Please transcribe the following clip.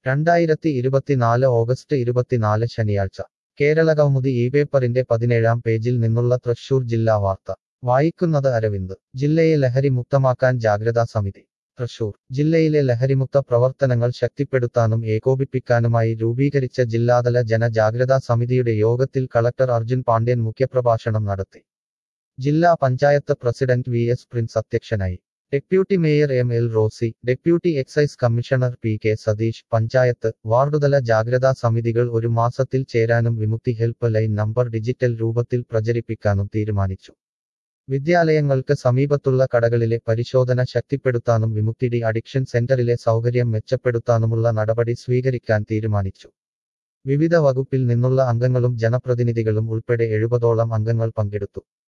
രണ്ടായിരത്തി ഇരുപത്തിനാല് ഓഗസ്റ്റ് ഇരുപത്തിനാല് ശനിയാഴ്ച കേരള കൗമുദി ഈ പേപ്പറിന്റെ പതിനേഴാം പേജിൽ നിന്നുള്ള തൃശൂർ ജില്ലാ വാർത്ത വായിക്കുന്നത് അരവിന്ദ് ജില്ലയെ ലഹരി മുക്തമാക്കാൻ ജാഗ്രതാ സമിതി തൃശൂർ ജില്ലയിലെ ലഹരിമുക്ത പ്രവർത്തനങ്ങൾ ശക്തിപ്പെടുത്താനും ഏകോപിപ്പിക്കാനുമായി രൂപീകരിച്ച ജില്ലാതല ജനജാഗ്രതാ സമിതിയുടെ യോഗത്തിൽ കളക്ടർ അർജുൻ പാണ്ഡ്യൻ മുഖ്യപ്രഭാഷണം നടത്തി ജില്ലാ panchayat president V S Prince അധ്യക്ഷനായി deputy mayor M L Rosy deputy excise commissioner P K Satheesh panchayat വാർഡുതല ജാഗ്രതാ സമിതികൾ ഒരു മാസത്തിൽ ചേരാനും Vimukthi help line number digital രൂപത്തിൽ പ്രചരിപ്പിക്കാനും തീരുമാനിച്ചു വിദ്യാലയങ്ങൾക്ക് സമീപത്തുള്ള കടകളിലെ പരിശോധന ശക്തിപ്പെടുത്താനും വിമുക്തി ഡി അഡിക്ഷൻ സെന്ററിലെ സൗകര്യം മെച്ചപ്പെടുത്താനുമുള്ള നടപടി സ്വീകരിക്കാൻ തീരുമാനിച്ചു വിവിധ വകുപ്പിൽ നിന്നുള്ള അംഗങ്ങളും ജനപ്രതിനിധികളും ഉൾപ്പെടെ എഴുപതോളം അംഗങ്ങൾ പങ്കെടുത്തു